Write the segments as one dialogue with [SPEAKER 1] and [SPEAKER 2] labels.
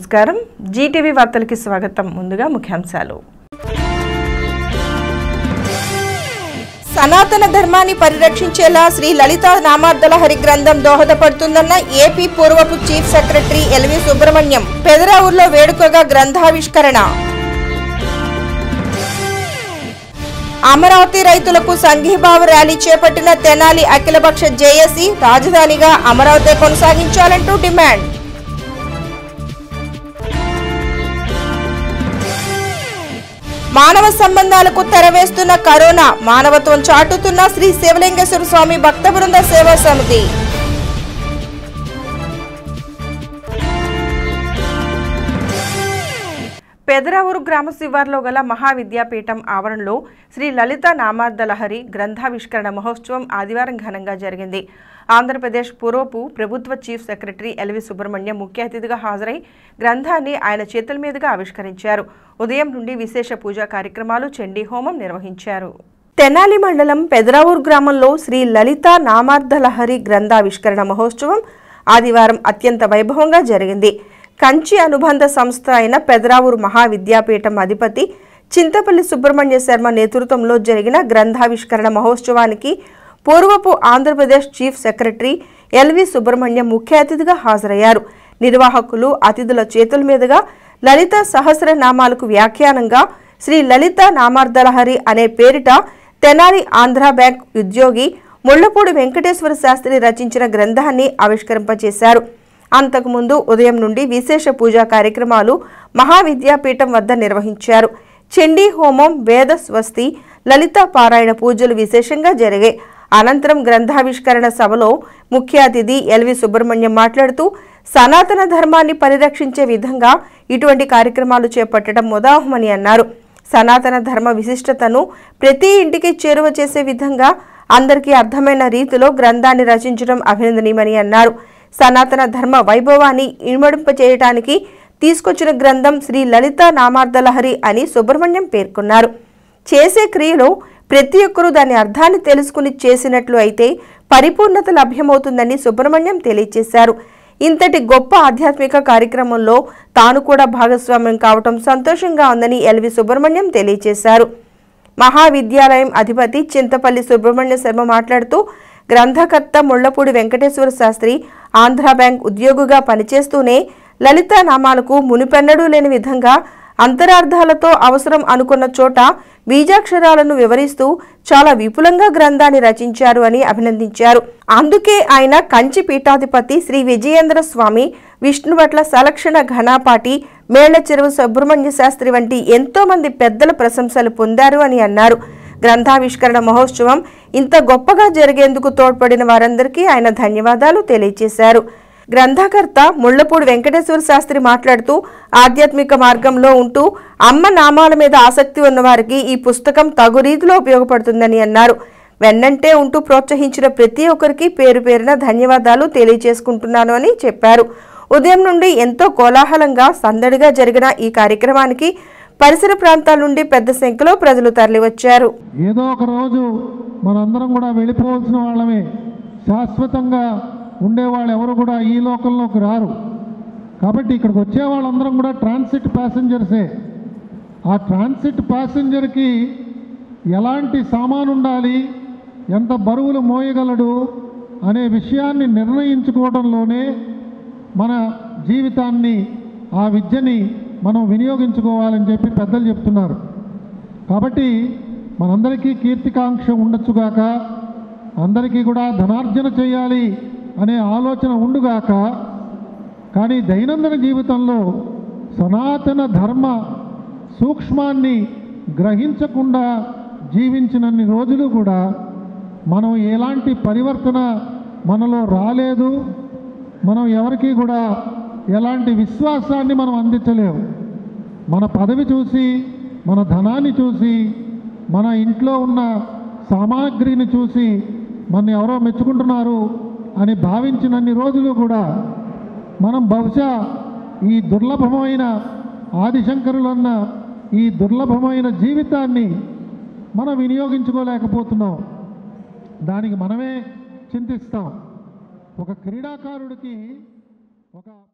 [SPEAKER 1] నమస్కారం జీటీవీ వార్తలకి స్వాగతం ముందుగా ముఖ్యాంశాలు
[SPEAKER 2] సనాతన ధర్మాన్ని పరిరక్షించేలా శ్రీ లలిత నామార్దల హరి గ్రంథం దోహదపడుతుందన్న ఏపీ పూర్వపు చీఫ్ సెక్రటరీ ఎల్వి సుబ్రహ్మణ్యం పెదరావుల్లో వేడుకగా గ్రంథావిష్కరణ అమరావతి రైతులకు సంఘీభావ ర్యాలీ చేపట్టిన తెనాలి అఖిలపక్ష జేఏసీ రాజధానిగా అమరావతి కొనసాగించాలంటూ డిమాండ్ మానవ సంబంధాలకు తెరవేస్తున్న కరోనా మానవత్వం చాటుతున్న శ్రీ శివలింగేశ్వర స్వామి భక్త బృంద సేవా సమితి
[SPEAKER 1] పెదరావూరు గ్రామ శివార్లో గల మహావిద్యాపీఠం ఆవరణలో శ్రీ లలిత నామార్దలహరి గ్రంథావిష్కరణ మహోత్సవం ఆదివారం ఘనంగా జరిగింది ఆంధ్రప్రదేశ్ పూర్వపు ప్రభుత్వ చీఫ్ సెక్రటరీ ఎల్వి సుబ్రహ్మణ్యం ముఖ్య అతిథిగా హాజరై గ్రంథాన్ని ఆయన చేతుల మీదుగా ఆవిష్కరించారు ఉదయం నుండి విశేష పూజా కార్యక్రమాలు చండీ హోమం నిర్వహించారు తెనాలి మండలం పెదరావూరు గ్రామంలో శ్రీ లలిత నామార్దలహరి గ్రంథావిష్కరణ మహోత్సవం ఆదివారం అత్యంత వైభవంగా జరిగింది కంచి అనుబంధ సంస్థ అయిన పెదరావూరు మహావిద్యాపీఠం అధిపతి చింతపల్లి సుబ్రహ్మణ్య శర్మ నేతృత్వంలో జరిగిన గ్రంథావిష్కరణ మహోత్సవానికి పూర్వపు Andhra Pradesh chief secretary LV Subrahmanyam ముఖ్య అతిథిగా హాజరయ్యారు నిర్వాహకులు అతిథుల చేతుల మీదుగా లలిత సహస్రనామాలకు వ్యాఖ్యానంగా శ్రీ లలిత నామార్దలహరి అనే పేరిట తెనాలి ఆంధ్ర బ్యాంక్ ఉద్యోగి ముళ్లపూడి వెంకటేశ్వర శాస్త్రి రచించిన గ్రంథాన్ని ఆవిష్కరింపచేశారు అంతకుముందు ఉదయం నుండి విశేష పూజా కార్యక్రమాలు మహావిద్యాపీఠం వద్ద నిర్వహించారు చండీ హోమం వేద స్వస్తి లలిత పారాయణ పూజలు విశేషంగా జరిగాయి అనంతరం గ్రంథావిష్కరణ సభలో ముఖ్య అతిథి ఎల్వి సుబ్రహ్మణ్యం మాట్లాడుతూ సనాతన ధర్మాన్ని పరిరక్షించే విధంగా ఇటువంటి కార్యక్రమాలు చేపట్టడం ముదాహమని అన్నారు సనాతన ధర్మ విశిష్టతను ప్రతి ఇంటికి చేరువ చేసే విధంగా అందరికీ అర్థమైన రీతిలో గ్రంథాన్ని రచించడం అభినందనీయమని అన్నారు సనాతన ధర్మ వైభవాన్ని ఇనుమడింపచేయటానికి తీసుకొచ్చిన గ్రంథం శ్రీ లలిత నామార్దలహరి అని సుబ్రహ్మణ్యం పేర్కొన్నారు చేసే క్రియలో ప్రతి ఒక్కరూ దాని అర్థాన్ని తెలుసుకుని చేసినట్లు అయితే పరిపూర్ణత లభ్యమవుతుందని సుబ్రహ్మణ్యం తెలియజేశారు ఇంతటి గొప్ప ఆధ్యాత్మిక కార్యక్రమంలో తాను కూడా భాగస్వామ్యం కావటం సంతోషంగా ఉందని ఎల్వి సుబ్రహ్మణ్యం తెలియజేశారు మహావిద్యాలయం అధిపతి చింతపల్లి సుబ్రహ్మణ్య శర్మ మాట్లాడుతూ గ్రంథకర్త ముళ్లపూడి వెంకటేశ్వర శాస్త్రి ఆంధ్ర బ్యాంక్ ఉద్యోగిగా పనిచేస్తూనే లలిత నామాలకు మునిపెన్నడూ లేని విధంగా అంతరార్థాలతో అవసరం అనుకున్న చోట బీజాక్షరాలను వివరిస్తూ చాలా విపులంగా గ్రంథాన్ని రచించారు అని అభినందించారు అందుకే ఆయన కంచి పీఠాధిపతి శ్రీ విజయేంద్ర స్వామి విష్ణువట్ల సలక్షణ ఘనాపాటి మేళ్ల చెరువు సుబ్రహ్మణ్య శాస్త్రి వంటి ఎంతో మంది పెద్దల ప్రశంసలు పొందారు అని అన్నారు గ్రంథావిష్కరణ మహోత్సవం ఇంత గొప్పగా జరిగేందుకు తోడ్పడిన వారందరికీ ఆయన ధన్యవాదాలు తెలియజేశారు గ్రంథకర్త ముళ్లపూడి వెంకటేశ్వర శాస్త్రి మాట్లాడుతూ ఆధ్యాత్మిక మార్గంలో ఉంటూ అమ్మ నామాల మీద ఆసక్తి ఉన్నవారికి ఈ పుస్తకం తగు రీతిలో ఉపయోగపడుతుందని అన్నారు వెన్నంటే ఉంటూ ప్రోత్సహించిన ప్రతి ఒక్కరికి పేరు పేరున ధన్యవాదాలు తెలియజేసుకుంటున్నాను అని చెప్పారు ఉదయం నుండి ఎంతో కోలాహలంగా సందడిగా జరిగిన ఈ కార్యక్రమానికి పరిసర ప్రాంతాల నుండి పెద్ద సంఖ్యలో ప్రజలు తరలివచ్చారు
[SPEAKER 3] ఏదో ఒక రోజు మనందరం కూడా వెళ్ళిపోవాల్సిన వాళ్ళమే శాశ్వతంగా ఉండేవాళ్ళు ఎవరు కూడా ఈ లోకంలోకి రారు కాబట్టి ఇక్కడికి వచ్చే వాళ్ళందరం కూడా ట్రాన్సిట్ ప్యాసింజర్సే ఆ ట్రాన్సిట్ ప్యాసింజర్కి ఎలాంటి సామాను ఉండాలి ఎంత బరువులు మోయగలడు అనే విషయాన్ని నిర్ణయించుకోవడంలోనే మన జీవితాన్ని ఆ విద్యని మనం వినియోగించుకోవాలని చెప్పి పెద్దలు చెప్తున్నారు కాబట్టి మనందరికీ కీర్తికాంక్ష ఉండొచ్చుగాక అందరికీ కూడా ధనార్జన చేయాలి అనే ఆలోచన ఉండుగాక కానీ దైనందిన జీవితంలో సనాతన ధర్మ సూక్ష్మాన్ని గ్రహించకుండా జీవించినన్ని రోజులు కూడా మనం ఎలాంటి పరివర్తన మనలో రాలేదు మనం ఎవరికీ కూడా ఎలాంటి విశ్వాసాన్ని మనం అందించలేము మన పదవి చూసి మన ధనాన్ని చూసి మన ఇంట్లో ఉన్న సామాగ్రిని చూసి మన ఎవరో మెచ్చుకుంటున్నారు అని భావించినన్ని రోజులు కూడా మనం బహుశా ఈ దుర్లభమైన ఆదిశంకరులన్న ఈ దుర్లభమైన జీవితాన్ని మనం వినియోగించుకోలేకపోతున్నాం దానికి మనమే చింతిస్తాం ఒక క్రీడాకారుడికి ఒక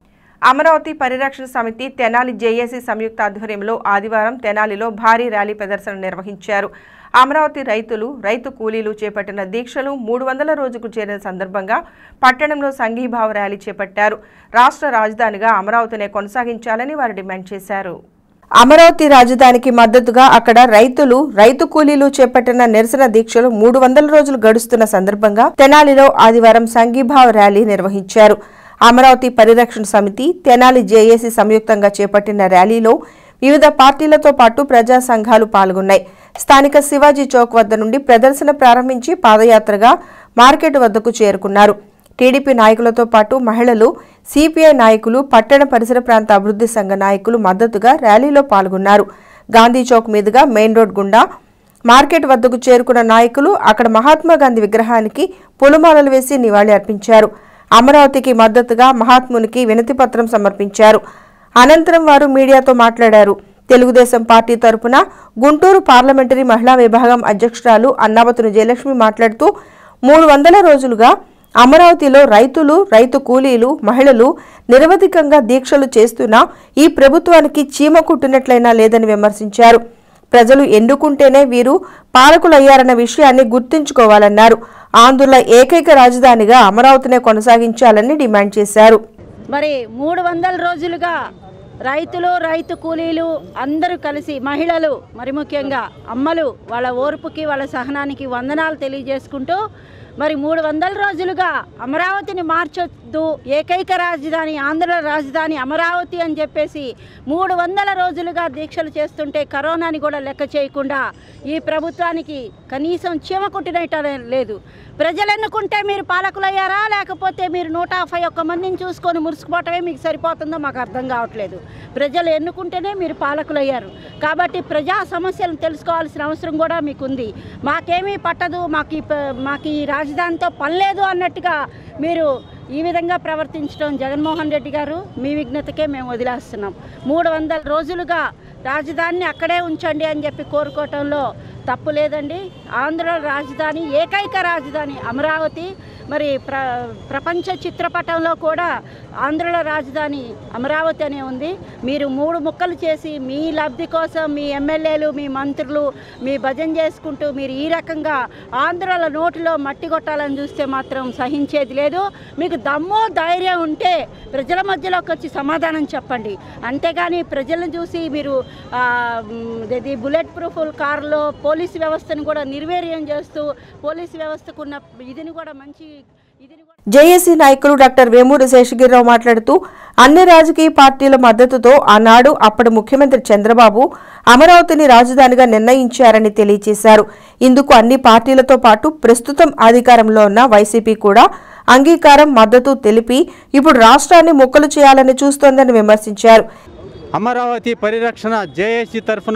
[SPEAKER 1] అమరావతి పరిరక్షణ సమితి తెనాలి జేఏసీ సంయుక్త ఆధ్వర్యంలో ఆదివారం తెనాలిలో భారీ ర్యాలీ ప్రదర్శన నిర్వహించారు అమరావతి రైతులు రైతు కూలీలు చేపట్టిన దీక్షలు మూడు వందల రోజుకు చేరిన సందర్భంగా పట్టణంలో సంఘీభావ ర్యాలీ చేపట్టారు రాష్ట్ర రాజధానిగా అమరావతినే కొనసాగించాలని వారు డిమాండ్ చేశారు అమరావతి రాజధానికి మద్దతుగా అక్కడ రైతులు రైతు కూలీలు చేపట్టిన నిరసన దీక్షలు మూడు వందల రోజులు గడుస్తున్న సందర్భంగా తెనాలిలో ఆదివారం సంఘీభావ ర్యాలీ నిర్వహించారు అమరావతి పరిరక్షణ సమితి తెనాలి జేఏసీ సంయుక్తంగా చేపట్టిన ర్యాలీలో వివిధ పార్టీలతో పాటు ప్రజా సంఘాలు పాల్గొన్నాయి స్థానిక శివాజీ చౌక్ వద్ద నుండి ప్రదర్శన ప్రారంభించి పాదయాత్రగా మార్కెట్ వద్దకు చేరుకున్నారు టీడీపీ నాయకులతో పాటు మహిళలు సిపిఐ నాయకులు పట్టణ పరిసర ప్రాంత అభివృద్ధి సంఘ నాయకులు మద్దతుగా ర్యాలీలో పాల్గొన్నారు గాంధీ చౌక్ మీదుగా మెయిన్ రోడ్ గుండా మార్కెట్ వద్దకు చేరుకున్న నాయకులు అక్కడ మహాత్మా గాంధీ విగ్రహానికి పూలమాలలు వేసి నివాళి అర్పించారు అమరావతికి మద్దతుగా మహాత్మునికి వినతి పత్రం సమర్పించారు అనంతరం వారు మీడియాతో మాట్లాడారు తెలుగుదేశం పార్టీ తరపున గుంటూరు పార్లమెంటరీ మహిళా విభాగం అధ్యక్షురాలు అన్నావతుని జయలక్ష్మి మాట్లాడుతూ మూడు వందల రోజులుగా అమరావతిలో రైతులు రైతు కూలీలు మహిళలు నిరవధికంగా దీక్షలు చేస్తున్నా ఈ ప్రభుత్వానికి చీమ కుట్టినట్లయినా లేదని విమర్శించారు ప్రజలు ఎన్నుకుంటేనే వీరు పాలకులయ్యారన్న విషయాన్ని గుర్తుంచుకోవాలన్నారు ఆంధ్రుల ఏకైక రాజధానిగా అమరావతినే కొనసాగించాలని డిమాండ్ చేశారు
[SPEAKER 4] మరి మూడు వందల రోజులుగా రైతులు రైతు కూలీలు అందరూ కలిసి మహిళలు మరి ముఖ్యంగా అమ్మలు వాళ్ళ ఓర్పుకి వాళ్ళ సహనానికి వందనాలు తెలియజేసుకుంటూ మరి మూడు వందల రోజులుగా అమరావతిని మార్చొద్దు ఏకైక రాజధాని ఆంధ్ర రాజధాని అమరావతి అని చెప్పేసి మూడు వందల రోజులుగా దీక్షలు చేస్తుంటే కరోనాని కూడా లెక్క చేయకుండా ఈ ప్రభుత్వానికి కనీసం చీమ కుట్టినట్టు లేదు ప్రజలు ఎన్నుకుంటే మీరు పాలకులయ్యారా లేకపోతే మీరు నూట యాభై ఒక్క మందిని చూసుకొని మురుసుకుపోవటమే మీకు సరిపోతుందో మాకు అర్థం కావట్లేదు ప్రజలు ఎన్నుకుంటేనే మీరు పాలకులయ్యారు కాబట్టి ప్రజా సమస్యలను తెలుసుకోవాల్సిన అవసరం కూడా మీకు ఉంది మాకేమీ పట్టదు మాకు ఈ ప- మాకు ఈ రాజధానితో పని లేదు అన్నట్టుగా మీరు ఈ విధంగా ప్రవర్తించడం జగన్మోహన్ రెడ్డి గారు మీ విఘ్నతకే మేము వదిలేస్తున్నాం మూడు వందల రోజులుగా రాజధానిని అక్కడే ఉంచండి అని చెప్పి కోరుకోవటంలో తప్పు లేదండి ఆంధ్ర రాజధాని ఏకైక రాజధాని అమరావతి మరి ప్ర ప్రపంచ చిత్రపటంలో కూడా ఆంధ్రుల రాజధాని అమరావతి అనే ఉంది మీరు మూడు ముక్కలు చేసి మీ లబ్ధి కోసం మీ ఎమ్మెల్యేలు మీ మంత్రులు మీ భజన చేసుకుంటూ మీరు ఈ రకంగా ఆంధ్రుల నోటిలో మట్టి కొట్టాలని చూస్తే మాత్రం సహించేది లేదు మీకు దమ్ము ధైర్యం ఉంటే ప్రజల మధ్యలోకి వచ్చి సమాధానం చెప్పండి అంతేగాని ప్రజలను చూసి మీరు ఆ, మ్, ఇది బుల్లెట్ ప్రూఫ్ కారులో పోలీసు వ్యవస్థను కూడా నిర్వీర్యం చేస్తూ పోలీసు వ్యవస్థకు ఉన్న ఇదిని కూడా మంచి ఇదిని కూడా
[SPEAKER 1] జేఏసీ నాయకులు డాక్టర్ వేమూరి శేషగిరిరావు మాట్లాడుతూ అన్ని రాజకీయ పార్టీల మద్దతుతో ఆనాడు అప్పటి ముఖ్యమంత్రి చంద్రబాబు అమరావతిని రాజధానిగా నిర్ణయించారని తెలియజేశారు ఇందుకు అన్ని పార్టీలతో పాటు ప్రస్తుతం అధికారంలో ఉన్న వైసీపీ కూడా అంగీకారం మద్దతు తెలిపి ఇప్పుడు రాష్ట్రాన్ని ముక్కలు చేయాలని చూస్తోందని విమర్శించారు
[SPEAKER 5] అమరావతి పరిరక్షణ జేఏసీ తరఫున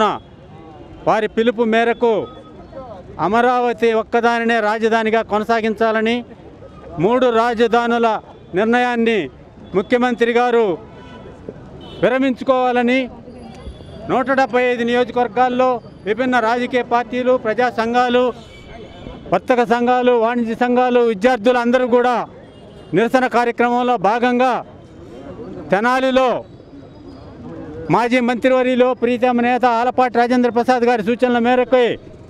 [SPEAKER 5] వారి పిలుపు మేరకు అమరావతి ఒక్కదానినే రాజధానిగా కొనసాగించాలని మూడు రాజధానుల నిర్ణయాన్ని ముఖ్యమంత్రి గారు విరమించుకోవాలని నూట డెబ్బై ఐదు నియోజకవర్గాల్లో విభిన్న రాజకీయ పార్టీలు ప్రజా సంఘాలు వర్తక సంఘాలు వాణిజ్య సంఘాలు విద్యార్థులు అందరూ కూడా నిరసన కార్యక్రమంలో భాగంగా తెనాలిలో మాజీ మంత్రివర్యులు ప్రీతమ నేత ఆలపాటి రాజేంద్ర ప్రసాద్ గారి సూచనల మేరకు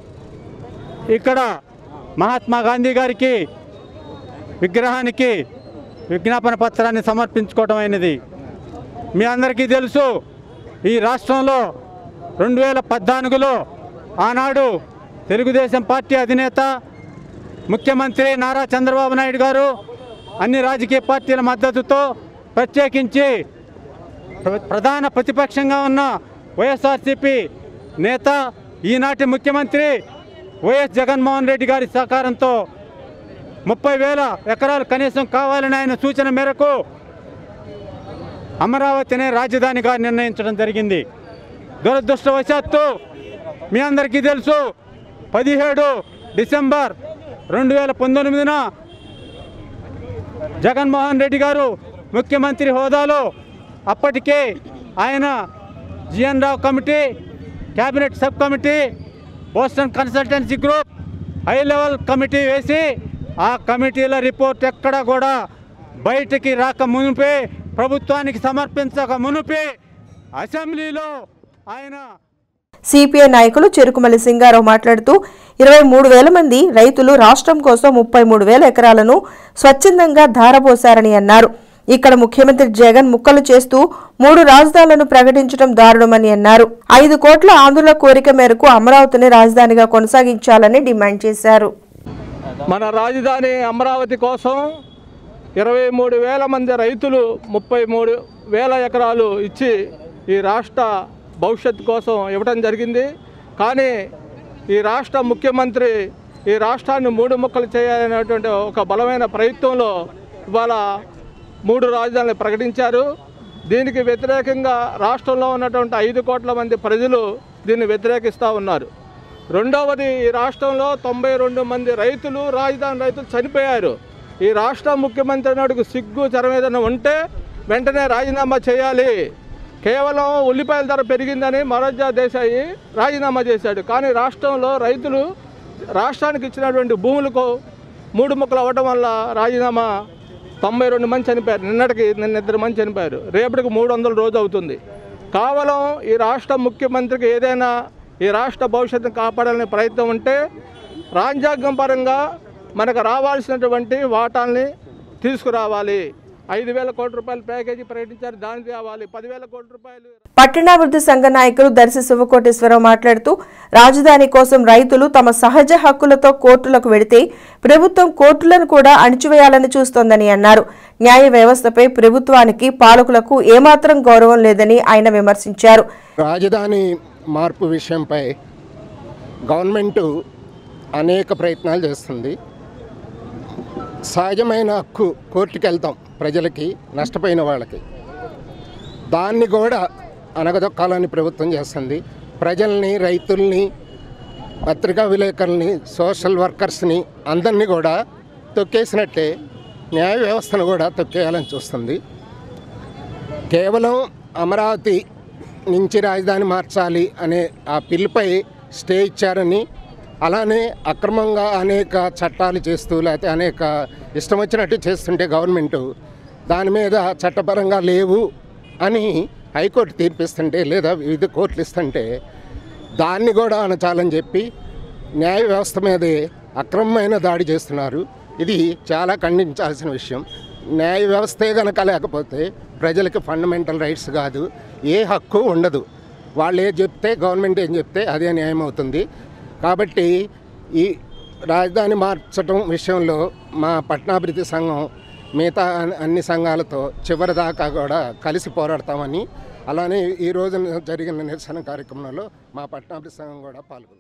[SPEAKER 5] ఇక్కడ మహాత్మా గాంధీ గారికి విగ్రహానికి విజ్ఞాపన పత్రాన్ని సమర్పించుకోవటం అయినది మీ అందరికీ తెలుసు ఈ రాష్ట్రంలో రెండు వేల పద్నాలుగులో ఆనాడు తెలుగుదేశం పార్టీ అధినేత ముఖ్యమంత్రి నారా చంద్రబాబు నాయుడు గారు అన్ని రాజకీయ పార్టీల మద్దతుతో ప్రత్యేకించి ప్ర- ప్రధాన ప్రతిపక్షంగా ఉన్న వైఎస్ఆర్సీపీ నేత ఈనాటి ముఖ్యమంత్రి వైఎస్ జగన్మోహన్ రెడ్డి గారి సహకారంతో ముప్పై వేల ఎకరాలు కనీసం కావాలని ఆయన సూచన మేరకు అమరావతినే రాజధానిగా నిర్ణయించడం జరిగింది దురదృష్టవశాత్తు మీ అందరికీ తెలుసు పదిహేడు డిసెంబర్ రెండు వేల పంతొమ్మిదిన జగన్మోహన్ రెడ్డి గారు ముఖ్యమంత్రి హోదాలో అప్పటికే ఆయన GN Rao committee cabinet sub committee Boston consultancy group high level committee వేసి ఆ కమిటీల రిపోర్ట్ ఎక్కడ కూడా బయటికి రాక మునిపే ప్రభుత్వానికి సమర్పించక మునుపే అసెంబ్లీలో ఆయన
[SPEAKER 2] సిపిఐ నాయకులు చెరుకుమల్లి సింగారావు మాట్లాడుతూ ఇరవై మూడు వేల మంది రైతులు రాష్ట్రం కోసం ముప్పై మూడు వేల ఎకరాలను స్వచ్ఛందంగా ధారపోశారని అన్నారు ఇక్కడ ముఖ్యమంత్రి జగన్ ముక్కలు చేస్తూ మూడు రాజధానులను ప్రకటించడం దారుణమని అన్నారు ఐదు కోట్ల ఆంధ్రుల కోరిక మేరకు అమరావతిని రాజధానిగా కొనసాగించాలని డిమాండ్ చేశారు
[SPEAKER 6] మన రాజధాని అమరావతి కోసం ఇరవై మూడు వేల మంది రైతులు ముప్పై మూడు వేల ఎకరాలు ఇచ్చి ఈ రాష్ట్ర భవిష్యత్తు కోసం ఇవ్వడం జరిగింది కానీ ఈ రాష్ట్ర ముఖ్యమంత్రి ఈ రాష్ట్రాన్ని మూడు ముక్కలు చేయాలనేటువంటి ఒక బలమైన ప్రయత్నంలో ఇవాళ మూడు రాజధానులు ప్రకటించారు దీనికి వ్యతిరేకంగా రాష్ట్రంలో ఉన్నటువంటి ఐదు కోట్ల మంది ప్రజలు దీన్ని వ్యతిరేకిస్తూ ఉన్నారు రెండవది ఈ రాష్ట్రంలో తొంభై రెండు మంది రైతులు రాజధాని రైతులు చనిపోయారు ఈ రాష్ట్ర ముఖ్యమంత్రి నాడుకు సిగ్గు చరం ఏదైనా ఉంటే వెంటనే రాజీనామా చేయాలి కేవలం ఉల్లిపాయల ధర పెరిగిందని మరోజా దేశాయి రాజీనామా చేశాడు కానీ రాష్ట్రంలో రైతులు రాష్ట్రానికి ఇచ్చినటువంటి భూములకు మూడు ముక్కలు అవ్వడం వల్ల రాజీనామా తొంభై రెండు మంది చనిపోయారు నిన్నటికి నిన్న ఇద్దరు మంది చనిపోయారు రేపటికి మూడు వందల రోజు అవుతుంది కేవలం ఈ రాష్ట్ర ముఖ్యమంత్రికి ఏదైనా ఈ రాష్ట్ర భవిష్యత్తును కాపాడాలనే ప్రయత్నం ఉంటే రాజ్యాంగం పరంగా మనకు రావాల్సినటువంటి వాటాల్ని తీసుకురావాలి ఐదు వేల కోట్ల రూపాయల ప్యాకేజీ ప్రకటించారు దాన్ని తేవాలి పదివేల కోట్ల రూపాయలు
[SPEAKER 2] పట్టణాభివృద్ధి సంఘ నాయకులు దర్శి శివకోటేశ్వరరావు మాట్లాడుతూ రాజధాని కోసం రైతులు తమ సహజ హక్కులతో కోర్టులకు వెడితే ప్రభుత్వం కోర్టులను కూడా అణిచివేయాలని చూస్తోందని అన్నారు న్యాయ వ్యవస్థపై ప్రభుత్వానికి పాలకులకు ఏమాత్రం గౌరవం లేదని ఆయన విమర్శించారు
[SPEAKER 7] రాజధాని మార్పు విషయంపై గవర్నమెంటు అనేక ప్రయత్నాలు చేస్తుంది సహజమైన హక్కు కోర్టుకి వెళ్తాం ప్రజలకి నష్టపోయిన వాళ్ళకి దాన్ని కూడా అనగదొక్కాలని ప్రభుత్వం చేస్తుంది ప్రజల్ని రైతుల్ని పత్రికా విలేకరుల్ని సోషల్ వర్కర్స్ని అందరినీ కూడా తొక్కేసినట్టే న్యాయ వ్యవస్థను కూడా తొక్కేయాలని చూస్తుంది కేవలం అమరావతి నుంచి రాజధాని మార్చాలి అనే ఆ పిల్లుపై స్టే ఇచ్చారని అలానే అక్రమంగా అనేక చట్టాలు చేస్తూ లేకపోతే అనేక ఇష్టం వచ్చినట్టు చేస్తుంటే గవర్నమెంటు దాని మీద చట్టపరంగా లేవు అని హైకోర్టు తీర్పిస్తుంటే లేదా వివిధ కోర్టులు ఇస్తుంటే దాన్ని కూడా అనచాలని చెప్పి న్యాయ వ్యవస్థ మీదే అక్రమమైన దాడి చేస్తున్నారు ఇది చాలా ఖండించాల్సిన విషయం న్యాయ వ్యవస్థే గనక లేకపోతే ప్రజలకు ఫండమెంటల్ రైట్స్ కాదు ఏ హక్కు ఉండదు వాళ్ళు ఏం చెప్తే గవర్నమెంట్ ఏం చెప్తే అదే న్యాయం అవుతుంది కాబట్టి ఈ రాజధాని మార్చడం విషయంలో మా పట్టణాభివృద్ధి సంఘం మిగతా అన్ని- అన్ని సంఘాలతో చివరి దాకా కూడా కలిసి పోరాడతామని అలానే ఈ రోజున జరిగిన నిరసన కార్యక్రమంలో మా పట్టణాభివృద్ధి సంఘం కూడా పాల్గొంది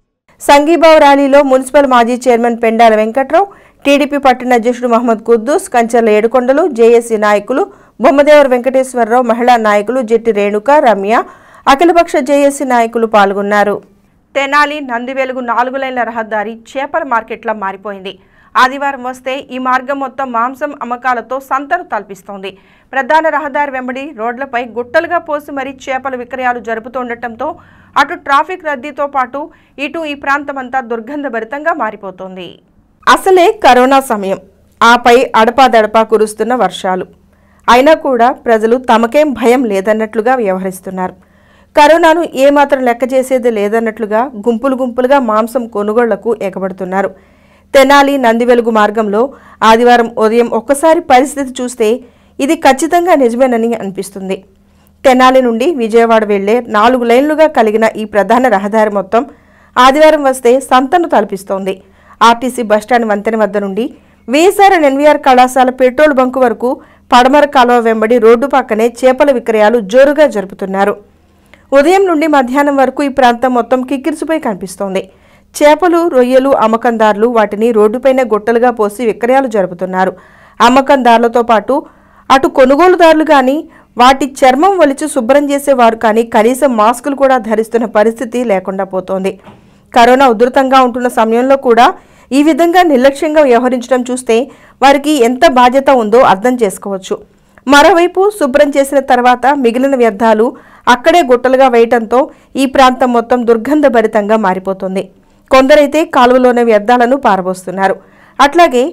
[SPEAKER 2] సంఘీభావ ర్యాలీలో మున్సిపల్ మాజీ చైర్మన్ పెండాల వెంకట్రావు టీడీపీ పట్టణ అధ్యక్షుడు మహమ్మద్ కుద్దూస్ కంచర్ల ఏడుకొండలు జేఏసీ నాయకులు బొమ్మదేవర వెంకటేశ్వరరావు మహిళా నాయకులు జెట్టి రేణుక రమ్య అఖిలపక్ష జేఏసీ నాయకులు పాల్గొన్నారు తెనాలి నందివెలుగు నాలుగు లైన్ల రహదారి చేపల మార్కెట్లా మారిపోయింది ఆదివారం వస్తే ఈ మార్గం మొత్తం మాంసం అమ్మకాలతో సంతను తలపిస్తోంది ప్రధాన రహదారి వెంబడి రోడ్లపై గుట్టలుగా పోసి మరీ చేపల విక్రయాలు జరుపుతుండటంతో అటు ట్రాఫిక్ రద్దీతో పాటు ఇటు ఈ ప్రాంతమంతా దుర్గంధభరితంగా మారిపోతోంది అసలే కరోనా సమయం ఆపై అడపాదడపా కురుస్తున్న వర్షాలు అయినా కూడా ప్రజలు తమకేం భయం లేదన్నట్లుగా వ్యవహరిస్తున్నారు కరోనాను ఏమాత్రం లెక్క చేసేది లేదన్నట్లుగా గుంపులు గుంపులుగా మాంసం కొనుగోళ్లకు ఎగబడుతున్నారు తెనాలి నందివెలుగు మార్గంలో ఆదివారం ఉదయం ఒక్కసారి పరిస్థితి చూస్తే ఇది ఖచ్చితంగా నిజమేనని అనిపిస్తుంది తెనాలి నుండి విజయవాడ వెళ్లే నాలుగు లైన్లుగా కలిగిన ఈ ప్రధాన రహదారి మొత్తం ఆదివారం వస్తే సంతను తలపిస్తోంది ఆర్టీసీ బస్టాండ్ వంతెన వద్ద నుండి విఎస్ఆర్ ఎన్వీఆర్ కళాశాల పెట్రోల్ బంకు వరకు పడమర కాలువ వెంబడి రోడ్డు పక్కనే చేపల విక్రయాలు జోరుగా జరుపుతున్నారు ఉదయం నుండి మధ్యాహ్నం వరకు ఈ ప్రాంతం మొత్తం కిక్కిరిసిపోయి కనిపిస్తోంది చేపలు రొయ్యలు అమ్మకందారులు వాటిని రోడ్డుపైన గుట్టలుగా పోసి విక్రయాలు జరుపుతున్నారు అమ్మకందారులతో పాటు అటు కొనుగోలుదారులు కానీ వాటి చర్మం ఒలిచి శుభ్రం చేసేవారు కానీ కనీసం మాస్కులు కూడా ధరిస్తున్న పరిస్థితి లేకుండా పోతోంది కరోనా ఉధృతంగా ఉంటున్న సమయంలో కూడా ఈ విధంగా నిర్లక్ష్యంగా వ్యవహరించడం చూస్తే వారికి ఎంత బాధ్యత ఉందో అర్థం చేసుకోవచ్చు మరోవైపు శుభ్రం చేసిన తర్వాత మిగిలిన వ్యర్థాలు అక్కడే గుట్టలుగా వేయటంతో ఈ ప్రాంతం మొత్తం దుర్గంధభరితంగా మారిపోతుంది కొందరైతే కాలువలోని వ్యర్థాలను పారబోస్తున్నారు అట్లాగే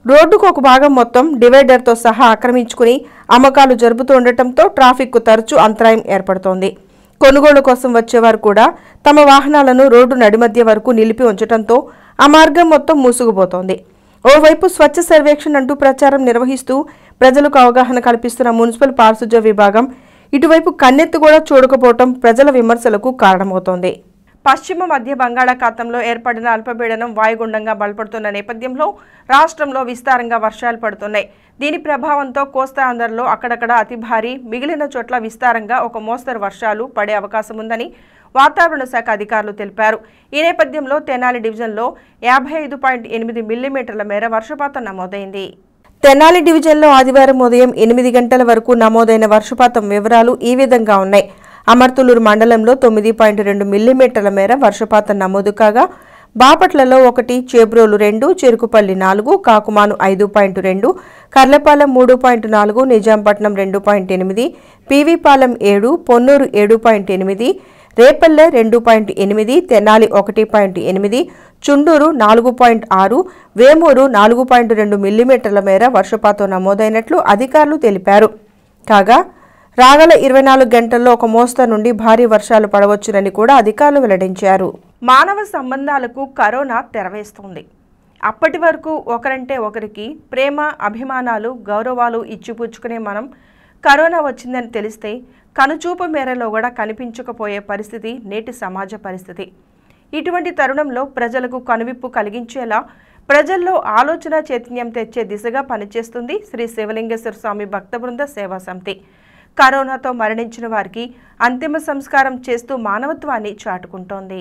[SPEAKER 2] రోడ్డుకు ఒక భాగం మొత్తం డివైడర్తో సహా ఆక్రమించుకుని అమ్మకాలు జరుపుతూ ఉండటంతో ట్రాఫిక్కు తరచూ అంతరాయం ఏర్పడుతోంది కొనుగోలు కోసం వచ్చేవారు కూడా తమ వాహనాలను రోడ్డు నడిమధ్య వరకు నిలిపి ఉంచడంతో ఆ మార్గం మొత్తం మూసుకుపోతోంది ఓవైపు స్వచ్ఛ సర్వేక్షణ్ అంటూ ప్రచారం నిర్వహిస్తూ ప్రజలకు అవగాహన కల్పిస్తున్న మున్సిపల్ పారిశుధ్య విభాగం ఇటువైపు కన్నెత్తి కూడా చూడకపోవటం ప్రజల విమర్శలకు కారణమవుతోంది పశ్చిమ మధ్య బంగాళాఖాతంలో ఏర్పడిన అల్పపీడనం వాయుగుండంగా బలపడుతున్న నేపథ్యంలో రాష్ట్రంలో విస్తారంగా వర్షాలు పడుతున్నాయి దీని ప్రభావంతో కోస్తా ఆంధ్రలో అక్కడక్కడ అతి భారీ మిగిలిన చోట్ల విస్తారంగా ఒక మోస్తరు వర్షాలు పడే అవకాశం ఉందని వాతావరణ శాఖ అధికారులు తెలిపారు ఈ నేపథ్యంలో తెనాలి డివిజన్లో యాభై ఐదు పాయింట్ ఎనిమిది మిల్లీమీటర్ల మేర వర్షపాతం నమోదైంది తెనాలి డివిజన్లో ఆదివారం ఉదయం ఎనిమిది గంటల వరకు నమోదైన వర్షపాతం వివరాలు ఈ విధంగా ఉన్నాయి అమర్తులూరు మండలంలో తొమ్మిది పాయింట్ రెండు మిల్లీమీటర్ల మేర వర్షపాతం నమోదు కాగా బాపట్లలో ఒకటి చేబ్రోలు రెండు చెరుకుపల్లి నాలుగు కాకుమాను ఐదు పాయింట్ రెండు కర్లపాలెం మూడు పాయింట్ నాలుగు నిజాంపట్నం రెండు పాయింట్ ఎనిమిది పీవీపాలెం ఏడు పొన్నూరు ఏడు పాయింట్ ఎనిమిది రేపల్లె రెండు పాయింట్ ఎనిమిది తెనాలి ఒకటి పాయింట్ ఎనిమిది చుండూరు నాలుగు పాయింట్ ఆరు వేమూరు నాలుగు పాయింట్ రెండు మిల్లీమీటర్ల మేర వర్షపాతం నమోదైనట్లు అధికారులు తెలిపారు కాగా రాగల ఇరవై నాలుగు గంటల్లో ఒక మోస్తరు నుండి భారీ వర్షాలు పడవచ్చునని కూడా అధికారులు వెల్లడించారు మానవ సంబంధాలకు కరోనా తెరవేస్తోంది అప్పటి వరకు ఒకరంటే ఒకరికి ప్రేమ అభిమానాలు గౌరవాలు ఇచ్చిపుచ్చుకునే మనం కరోనా వచ్చిందని తెలిస్తే కనుచూపు మేరలో కూడా కనిపించకపోయే పరిస్థితి నేటి సమాజ పరిస్థితి ఇటువంటి తరుణంలో ప్రజలకు కనువిప్పు కలిగించేలా ప్రజల్లో ఆలోచన చైతన్యం తెచ్చే దిశగా పనిచేస్తుంది శ్రీ శివలింగేశ్వర స్వామి భక్త బృంద సేవా సమితి కరోనాతో మరణించిన వారికి అంతిమ సంస్కారం చేస్తూ మానవత్వాన్ని చాటుకుంటోంది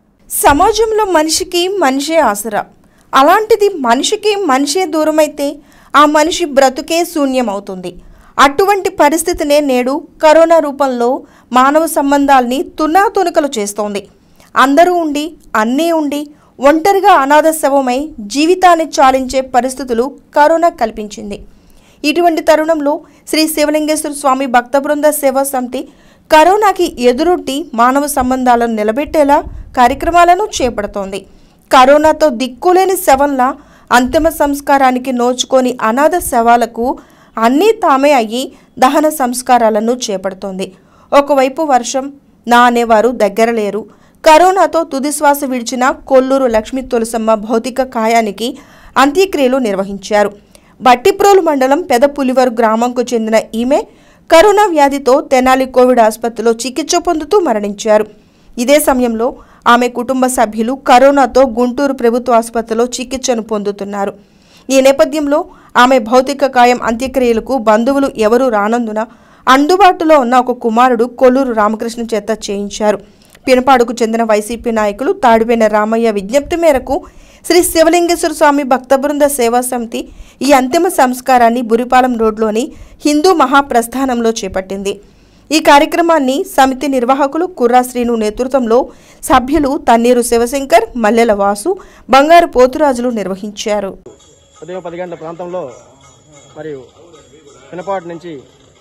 [SPEAKER 2] సమాజంలో మనిషికి మనిషే ఆసరా అలాంటిది మనిషికి మనిషే దూరమైతే ఆ మనిషి బ్రతుకే శూన్యమవుతుంది అటువంటి పరిస్థితినే నేడు కరోనా రూపంలో మానవ సంబంధాల్ని తునాతునకలు చేస్తోంది అందరూ ఉండి అన్నీ ఉండి ఒంటరిగా అనాథ శవమై జీవితాన్ని చాలించే పరిస్థితులు కరోనా కల్పించింది ఇటువంటి తరుణంలో శ్రీ శివలింగేశ్వర స్వామి భక్త బృంద సేవా సమితి కరోనాకి ఎదురొట్టి మానవ సంబంధాలను నిలబెట్టేలా కార్యక్రమాలను చేపడుతోంది కరోనాతో దిక్కులేని శవంలా అంతిమ సంస్కారానికి నోచుకొని అనాథ శవాలకు అన్నీ తామే అయ్యి దహన సంస్కారాలను చేపడుతోంది ఒకవైపు వర్షం నా అనేవారు దగ్గర లేరు కరోనాతో తుదిశ్వాస విడిచిన కొల్లూరు లక్ష్మీ తులసమ్మ భౌతిక కాయానికి అంత్యక్రియలు నిర్వహించారు బట్టిప్రోలు మండలం పెదపులివరు గ్రామంకు చెందిన ఈమె కరోనా వ్యాధితో తెనాలి కోవిడ్ ఆసుపత్రిలో చికిత్స పొందుతూ మరణించారు ఇదే సమయంలో ఆమె కుటుంబ సభ్యులు కరోనాతో గుంటూరు ప్రభుత్వ ఆసుపత్రిలో చికిత్సను పొందుతున్నారు ఈ నేపథ్యంలో ఆమె భౌతిక కాయం అంత్యక్రియలకు బంధువులు ఎవరూ రానందున అందుబాటులో ఉన్న ఒక కుమారుడు కొల్లూరు రామకృష్ణ చేత చేయించారు పినపాడుకు చెందిన వైసీపీ నాయకులు తాడివేన రామయ్య విజ్ఞప్తి మేరకు శ్రీ శివలింగేశ్వర స్వామి భక్త బృంద సేవా సమితి ఈ అంతిమ సంస్కారాన్ని బురిపాలెం రోడ్లోని హిందూ మహాప్రస్థానంలో చేపట్టింది ఈ కార్యక్రమాన్ని సమితి నిర్వాహకులు కుర్రా శ్రీను నేతృత్వంలో సభ్యులు తన్నీరు శివశంకర్ మల్లెల వాసు బంగారు పోతురాజులు నిర్వహించారు
[SPEAKER 8] ఉదయం పది గంటల ప్రాంతంలో మరియు పినపాటి నుంచి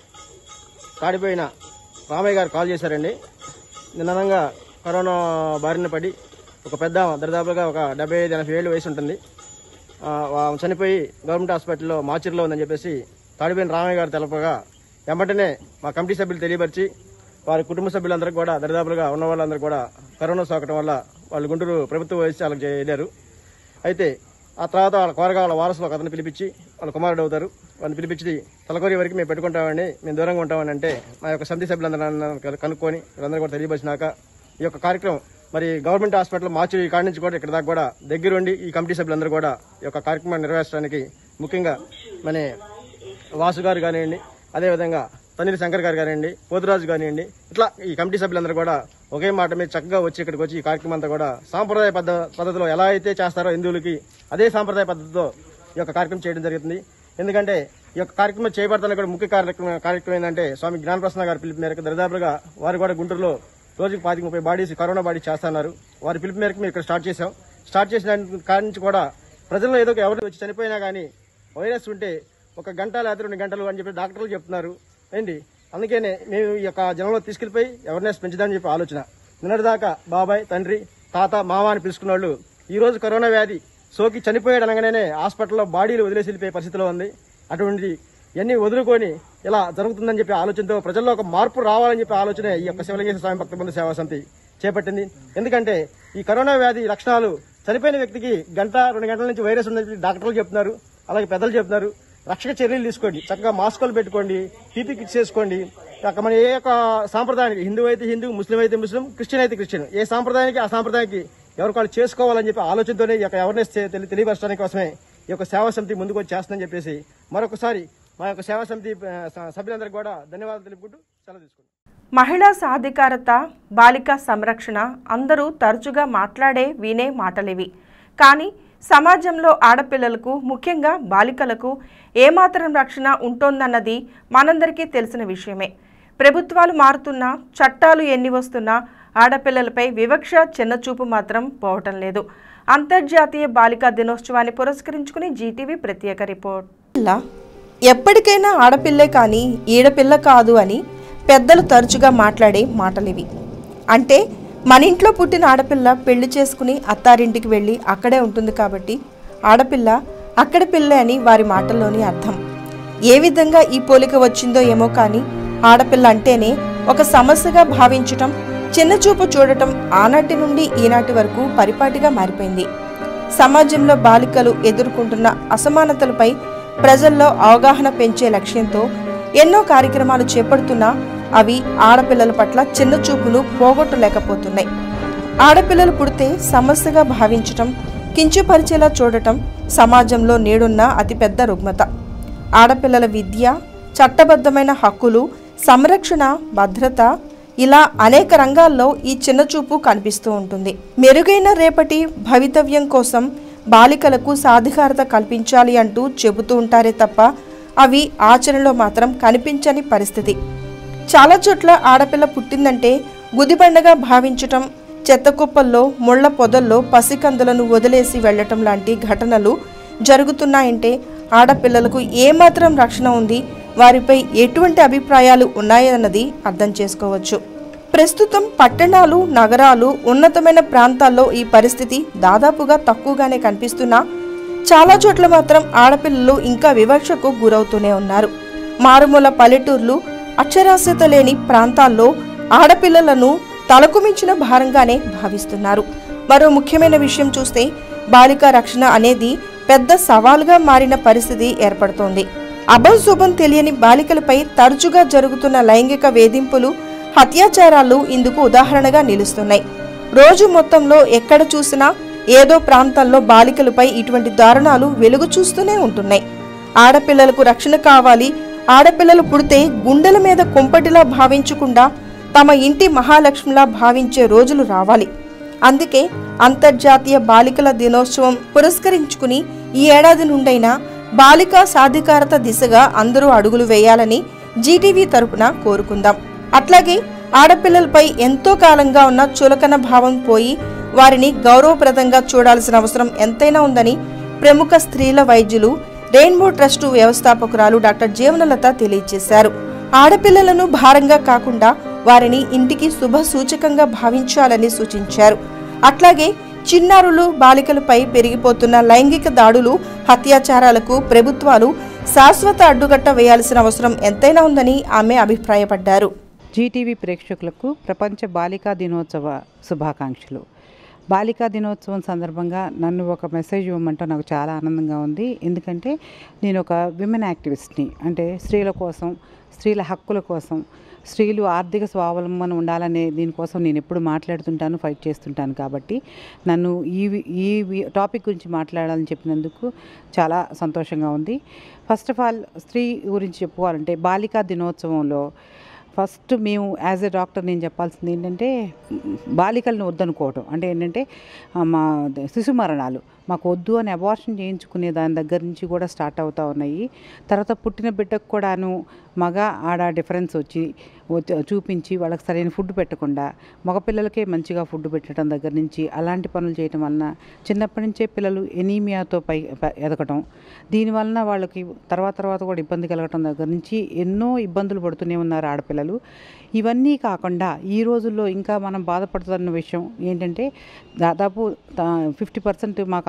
[SPEAKER 8] కాడిపోయిన రామయ్య గారు కాల్ చేశారండి నిన్ననంగా కరోనా బారిన పడి ఒక పెద్ద ఆమె, దరిదాపులుగా ఒక డెబ్బై ఐదు ఎనభై ఏళ్ళు వయసు ఉంటుంది ఆ, ఆమె చనిపోయి గవర్నమెంట్ హాస్పిటల్లో మాచిరిలో ఉందని చెప్పేసి తాడిపోయిన రామయ్య గారు తెలపగా వెంబటనే మా కమిటీ సభ్యులు తెలియపరిచి వారి కుటుంబ సభ్యులందరికీ కూడా దరిదాపులుగా ఉన్న వాళ్ళందరూ కూడా కరోనా సోకటం వల్ల వాళ్ళు గుంటూరు ప్రభుత్వ వైద్యశాలకు వెళ్ళారు అయితే ఆ తర్వాత వాళ్ళ కోరగా వాళ్ళ వారసులు ఒక అతను పిలిపించి వాళ్ళ కుమారుడు అవుతారు వాళ్ళని పిలిపించి తలకొరి వరకు మేము పెట్టుకుంటామని మేము దూరంగా ఉంటామని అంటే మా యొక్క సమితి సభ్యులందరూ కనుక్కొని వీళ్ళందరూ కూడా తెలియపరిచినాక ఈ యొక్క కార్యక్రమం మరి గవర్నమెంట్ హాస్పిటల్ మార్చి ఈ కాడి నుంచి కూడా ఇక్కడ దాకా కూడా దగ్గరుండి ఈ కమిటీ సభ్యులందరూ కూడా ఈ యొక్క కార్యక్రమాన్ని నిర్వహించడానికి ముఖ్యంగా మన వాసు గారు కానివ్వండి అదేవిధంగా తన్నీరు శంకర్ గారు కానివ్వండి పోతురాజు కానివ్వండి ఇట్లా ఈ కమిటీ సభ్యులందరూ కూడా ఒకే మాట మీద చక్కగా వచ్చి ఇక్కడికి వచ్చి ఈ కార్యక్రమం అంతా కూడా సాంప్రదాయ పద్ధ పద్ధతిలో ఎలా అయితే చేస్తారో హిందువులకి అదే సాంప్రదాయ పద్ధతితో ఈ యొక్క కార్యక్రమం చేయడం జరుగుతుంది ఎందుకంటే ఈ యొక్క కార్యక్రమం చేపడుతున్న కూడా ముఖ్య కార్యక్రమం కార్యక్రమం ఏంటంటే స్వామి జ్ఞానప్రసన్న గారి పిలుపు మేరకు దరిదాపులుగా వారు కూడా గుంటూరులో రోజుకి పాతిక ముప్పై బాడీస్ కరోనా బాడీ చేస్తున్నారు వారి పిలుపు మేరకు మేము ఇక్కడ స్టార్ట్ చేసాం స్టార్ట్ చేసిన కాడి నుంచి కూడా ప్రజల్లో ఏదో ఒక ఎవరు వచ్చి చనిపోయినా కానీ వైరస్ ఉంటే ఒక గంట లేదా రెండు గంటలు అని చెప్పి డాక్టర్లు చెప్తున్నారు ఏంటి అందుకనే మేము ఈ యొక్క జనంలో తీసుకెళ్లిపోయి అవేర్నెస్ పెంచుదామని చెప్పి ఆలోచన నిన్నటిదాకా బాబాయ్ తండ్రి తాత మామ అని పిలుచుకున్న వాళ్ళు ఈ రోజు కరోనా వ్యాధి సోకి చనిపోయాడు అనగానే హాస్పిటల్లో బాడీలు వదిలేసి వెళ్ళిపోయే పరిస్థితిలో ఉంది అటువంటి ఇవన్నీ వదులుకొని ఇలా జరుగుతుందని చెప్పి ఆలోచనతో ప్రజల్లో ఒక మార్పు రావాలని చెప్పి ఆలోచన ఈ యొక్క శివలింగేశ్వర స్వామి భక్త బృంద సేవా సమితి చేపట్టింది ఎందుకంటే ఈ కరోనా వ్యాధి లక్షణాలు చనిపోయిన వ్యక్తికి గంట రెండు గంటల నుంచి వైరస్ ఉందని చెప్పి డాక్టర్లు చెప్తున్నారు అలాగే పెద్దలు చెప్తున్నారు రక్షక చర్యలు తీసుకోండి చక్కగా మాస్కులు పెట్టుకోండి పీపీ కిట్స్ చేసుకోండి అక్కడ మన ఏ యొక్క సాంప్రదాయానికి హిందూ అయితే హిందూ ముస్లిం అయితే ముస్లిం క్రిస్టియన్ అయితే క్రిస్టియన్ ఏ సాంప్రదాయానికి ఆ సాంప్రదాయానికి ఎవరికి వాళ్ళు చేసుకోవాలని చెప్పి ఆలోచనతోనే ఈ యొక్క అవేర్నెస్ తెలి తెలియపరచడానికి కోసమే ఈ యొక్క సేవా సమితి ముందుకు వచ్చి చేస్తుందని చెప్పేసి మరొకసారి మా యొక్క సేవా సమితి ఆ, స- సభ్యులందరికీ కూడా ధన్యవాదాలు తెలుపుకుంటూ సెలవు తీసుకుంటాం
[SPEAKER 1] మహిళా సాధికారత బాలిక సంరక్షణ అందరూ తరచుగా మాట్లాడే వినే మాటలివి కానీ సమాజంలో ఆడపిల్లలకు ముఖ్యంగా బాలికలకు ఏమాత్రం రక్షణ ఉంటోందన్నది మనందరికీ తెలిసిన విషయమే ప్రభుత్వాలు మారుతున్నా చట్టాలు ఎన్ని వస్తున్నా ఆడపిల్లలపై వివక్ష చిన్నచూపు మాత్రం పోవటం లేదు అంతర్జాతీయ బాలికా దినోత్సవాన్ని పురస్కరించుకుని జీటీవీ ప్రత్యేక రిపోర్ట్
[SPEAKER 2] పిల్ల ఎప్పటికైనా ఆడపిల్లే కానీ ఈడపిల్ల కాదు అని పెద్దలు తరచుగా మాట్లాడే మాటలివి అంటే మన ఇంట్లో పుట్టిన ఆడపిల్ల పెళ్లి చేసుకుని అత్తారింటికి వెళ్ళి అక్కడే ఉంటుంది కాబట్టి ఆడపిల్ల అక్కడ పిల్ల అని వారి మాటల్లోని అర్థం ఏ విధంగా ఈ పోలిక వచ్చిందో ఏమో కానీ ఆడపిల్ల అంటేనే ఒక సమస్యగా భావించటం చిన్నచూపు చూడటం ఆనాటి నుండి ఈనాటి వరకు పరిపాటిగా మారిపోయింది సమాజంలో బాలికలు ఎదుర్కొంటున్న అసమానతలపై ప్రజల్లో అవగాహన పెంచే లక్ష్యంతో ఎన్నో కార్యక్రమాలు చేపడుతున్నా అవి ఆడపిల్లల పట్ల చిన్న చూపును పోగొట్టలేకపోతున్నాయి ఆడపిల్లలు పుడితే సమస్యగా భావించటం కించుపరిచేలా చూడటం సమాజంలో నేడున్న అతిపెద్ద రుగ్మత ఆడపిల్లల విద్య చట్టబద్ధమైన హక్కులు సంరక్షణ భద్రత ఇలా అనేక రంగాల్లో ఈ చిన్నచూపు కనిపిస్తూ ఉంటుంది మెరుగైన రేపటి భవితవ్యం కోసం బాలికలకు సాధికారత కల్పించాలి అంటూ చెబుతూ ఉంటారే తప్ప అవి ఆచరణలో మాత్రం కనిపించని పరిస్థితి చాలా చోట్ల ఆడపిల్ల పుట్టిందంటే గుదిబండగా భావించటం చెత్త కుప్పల్లో ముళ్ల పొదల్లో పసికందులను వదిలేసి వెళ్ళటం లాంటి ఘటనలు జరుగుతున్నాయంటే ఆడపిల్లలకు ఏమాత్రం రక్షణ ఉంది వారిపై ఎటువంటి అభిప్రాయాలు ఉన్నాయన్నది అర్థం చేసుకోవచ్చు ప్రస్తుతం పట్టణాలు నగరాలు ఉన్నతమైన ప్రాంతాల్లో ఈ పరిస్థితి దాదాపుగా తక్కువగానే కనిపిస్తున్నా చాలా చోట్ల మాత్రం ఆడపిల్లలు ఇంకా వివక్షకు గురవుతూనే ఉన్నారు మారుమూల పల్లెటూర్లు అక్షరాస్యత లేని ప్రాంతాల్లో ఆడపిల్లలను తలకు మించిన భారంగానే భావిస్తున్నారు మరో ముఖ్యమైన విషయం చూస్తే బాలిక రక్షణ అనేది పెద్ద సవాలుగా మారిన పరిస్థితి ఏర్పడుతోంది అభంశుభం తెలియని బాలికలపై తరచుగా జరుగుతున్న లైంగిక వేధింపులు హత్యాచారాలు ఇందుకు ఉదాహరణగా నిలుస్తున్నాయి రోజు మొత్తంలో ఎక్కడ చూసినా ఏదో ప్రాంతాల్లో బాలికలపై ఇటువంటి దారుణాలు వెలుగు చూస్తూనే ఉంటున్నాయి ఆడపిల్లలకు రక్షణ కావాలి ఆడపిల్లలు పుడితే గుండెల మీద కుంపటిలా భావించకుండా తమ ఇంటి మహాలక్ష్మిలా భావించే రోజులు రావాలి అందుకే అంతర్జాతీయ బాలికల దినోత్సవం పురస్కరించుకుని ఈ ఏడాది నుండైనా బాలికా సాధికారత దిశగా అందరూ అడుగులు వేయాలని జీటీవీ తరపున కోరుకుందాం అట్లాగే ఆడపిల్లలపై ఎంతో కాలంగా ఉన్న చులకన భావం పోయి వారిని గౌరవప్రదంగా చూడాల్సిన అవసరం ఎంతైనా ఉందని ప్రముఖ స్త్రీల వైద్యులు రెయిన్బో ట్రస్టు వ్యవస్థాపకురాలు డాక్టర్ జీవనలత తెలియజేశారు ఆడపిల్లలను భారంగా కాకుండా వారిని ఇంటికి శుభ సూచకంగా భావించాలని సూచించారు అట్లాగే చిన్నారులు బాలికలపై పెరిగిపోతున్న లైంగిక దాడులు హత్యాచారాలకు ప్రభుత్వాలు శాశ్వత అడ్డుకట్ట వేయాల్సిన అవసరం ఎంతైనా ఉందని ఆమె అభిప్రాయపడ్డారు
[SPEAKER 9] జీటీవీ ప్రేక్షకులకు ప్రపంచ బాలికా దినోత్సవ శుభాకాంక్షలు బాలికా దినోత్సవం సందర్భంగా నన్ను ఒక మెసేజ్ ఇవ్వమంటే నాకు చాలా ఆనందంగా ఉంది ఎందుకంటే నేను ఒక విమెన్ యాక్టివిస్ట్ని అంటే స్త్రీల కోసం స్త్రీల హక్కుల కోసం స్త్రీలు ఆర్థిక స్వావలంబన ఉండాలనే దీనికోసం నేను ఎప్పుడు మాట్లాడుతుంటాను ఫైట్ చేస్తుంటాను కాబట్టి నన్ను ఈ వి- ఈ వి- టాపిక్ గురించి మాట్లాడాలని చెప్పినందుకు చాలా సంతోషంగా ఉంది ఫస్ట్ ఆఫ్ ఆల్ స్త్రీ గురించి చెప్పుకోవాలంటే బాలికా దినోత్సవంలో ఫస్ట్ మేము యాజ్ ఎ డాక్టర్ నేను చెప్పాల్సింది ఏంటంటే బాలికలను వద్దనుకోవటం అంటే ఏంటంటే ఆ, మా శిశు మరణాలు మాకు వద్దు అని అబార్షన్ చేయించుకునే దాని దగ్గర నుంచి కూడా స్టార్ట్ అవుతూ ఉన్నాయి తర్వాత పుట్టిన బిడ్డకు కూడాను మగ ఆడ డిఫరెన్స్ వచ్చి వచ్చి- చూపించి వాళ్ళకి సరైన ఫుడ్ పెట్టకుండా మగపిల్లలకే మంచిగా ఫుడ్ పెట్టడం దగ్గర నుంచి అలాంటి పనులు చేయటం వలన చిన్నప్పటి నుంచే పిల్లలు ఎనీమియాతో పై ప- ఎదగటం దీనివలన వాళ్ళకి తర్వాత తర్వాత కూడా ఇబ్బంది కలగటం దగ్గర నుంచి ఎన్నో ఇబ్బందులు పడుతూనే ఉన్నారు ఆడపిల్లలు ఇవన్నీ కాకుండా ఈ రోజుల్లో ఇంకా మనం బాధపడుతున్న విషయం ఏంటంటే దాదాపు ఫిఫ్టీ పర్సెంట్ మాకు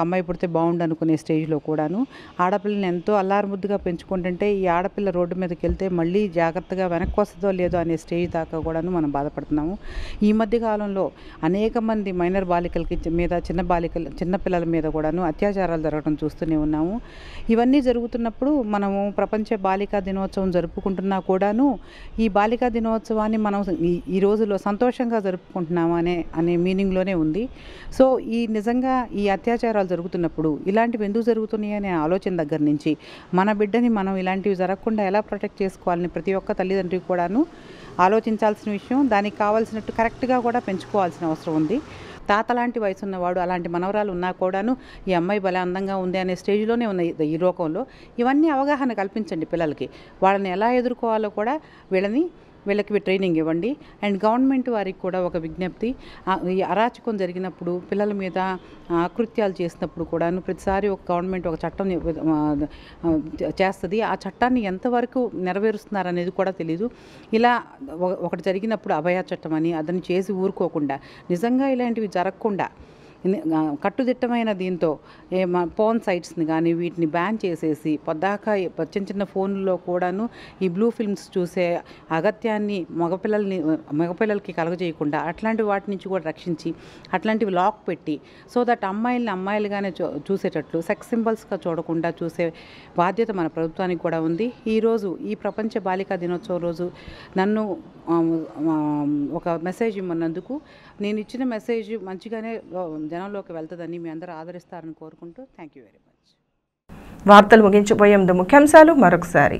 [SPEAKER 9] అమ్మాయి పుడితే బాగుండు అనుకునే స్టేజ్లో కూడాను ఆడపిల్లని ఎంతో అల్లారుముద్దుగా పెంచుకుంటుంటే ఈ ఆడపిల్ల రోడ్డు మీదకి వెళ్తే మళ్ళీ జాగ్రత్తగా వెనక్కి వస్తుందో లేదో అనే స్టేజ్ దాకా కూడాను మనం బాధపడుతున్నాము ఈ మధ్య కాలంలో అనేక మంది మైనర్ బాలికలకి చి- మీద చిన్న బాలికల చిన్న పిల్లల మీద కూడాను అత్యాచారాలు జరగడం చూస్తూనే ఉన్నాము ఇవన్నీ జరుగుతున్నప్పుడు మనము ప్రపంచ బాలికా దినోత్సవం జరుపుకుంటున్నా కూడాను ఈ బాలికా దినోత్సవాన్ని మనం ఈ ఈ రోజులో సంతోషంగా జరుపుకుంటున్నాము అనే అనే మీనింగ్లోనే ఉంది సో ఈ నిజంగా ఈ అత్యాచారాలు జరుగుతున్నప్పుడు ఇలాంటివి ఎందుకు జరుగుతున్నాయి అనే ఆలోచన దగ్గర నుంచి మన బిడ్డని మనం ఇలాంటివి జరగకుండా ఎలా ప్రొటెక్ట్ చేసుకోవాలని ప్రతి ఒక్క తల్లిదండ్రికి కూడాను ఆలోచించాల్సిన విషయం దానికి కావాల్సినట్టు కరెక్ట్గా కూడా పెంచుకోవాల్సిన అవసరం ఉంది తాత లాంటి వయసు ఉన్నవాడు అలాంటి మనవరాలు ఉన్నా కూడాను ఈ అమ్మాయి భలే అందంగా ఉంది అనే స్టేజ్లోనే ఉన్న ఈ- ఈ లోకంలో ఇవన్నీ అవగాహన కల్పించండి పిల్లలకి వాళ్ళని ఎలా ఎదుర్కోవాలో కూడా వీళ్ళని వీళ్ళకి ట్రైనింగ్ ఇవ్వండి అండ్ గవర్నమెంట్ వారికి కూడా ఒక విజ్ఞప్తి ఆ, ఈ అరాచకం జరిగినప్పుడు పిల్లల మీద ఆ, అకృత్యాలు చేసినప్పుడు కూడాను ప్రతిసారి ఒక గవర్నమెంట్ ఒక చట్టం ఆ, ఆ, చేస్తుంది ఆ చట్టాన్ని ఎంతవరకు నెరవేరుస్తున్నారు అనేది కూడా తెలియదు ఇలా ఒక- ఒకటి జరిగినప్పుడు అభయ చట్టం అని అదని చేసి ఊరుకోకుండా నిజంగా ఇలాంటివి జరగకుండా ఇన్ని- ఆ, కట్టుదిట్టమైన దీంతో ఏ మ- ఫోన్ సైట్స్ని కానీ వీటిని బ్యాన్ చేసేసి పొద్దాక ఈ ప- చిన్న చిన్న ఫోన్లో కూడాను ఈ బ్లూ ఫిల్మ్స్ చూసే అగత్యాన్ని మగపిల్లల్ని మగపిల్లలకి కలగజేయకుండా అట్లాంటి వాటి నుంచి కూడా రక్షించి అట్లాంటివి లాక్ పెట్టి సో దట్ అమ్మాయిల్ని అమ్మాయిలుగానే చూ చూసేటట్లు సెక్స్ సింబల్స్గా చూడకుండా చూసే బాధ్యత మన ప్రభుత్వానికి కూడా ఉంది ఈరోజు ఈ ప్రపంచ బాలికా దినోత్సవం రోజు నన్ను ఆ, ఆ, ఒక మెసేజ్ ఇమ్మన్నందుకు నేను ఇచ్చిన మెసేజ్ మంచిగానే ఆ, జనంలోకి వెళ్తుందని మీ అందరూ ఆదరిస్తారని కోరుకుంటూ థ్యాంక్ యూ వెరీ మచ్
[SPEAKER 1] వార్తలు ముగించిపోయే ముందు ముఖ్యాంశాలు మరొకసారి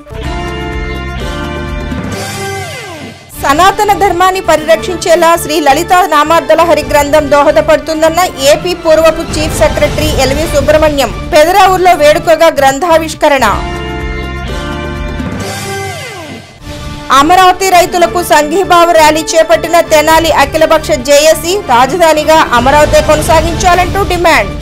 [SPEAKER 2] సనాతన ధర్మాన్ని పరిరక్షించేలా శ్రీ లలిత నామార్దల హరి గ్రంథం దోహదపడుతుందన్న ఏపీ పూర్వపు చీఫ్ సెక్రటరీ ఎల్వి సుబ్రహ్మణ్యం పెదరావూరులో వేడుకగా గ్రంథావిష్కరణ అమరావతి రైతులకు సంఘీభావ ర్యాలీ చేపట్టిన తెనాలి అఖిలపక్ష జేఏసీ రాజధానిగా అమరావతి కొనసాగించాలంటూ డిమాండ్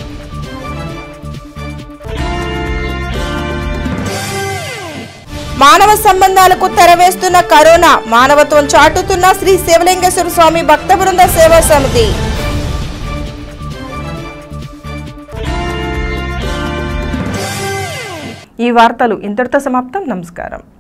[SPEAKER 2] మానవ సంబంధాలకు తెరవేస్తున్న కరోనా మానవత్వం చాటుతున్న శ్రీ శివలింగేశ్వర స్వామి భక్త బృంద సేవా సమితి
[SPEAKER 1] ఈ వార్తలు ఇంతటితో సమాప్తం నమస్కారం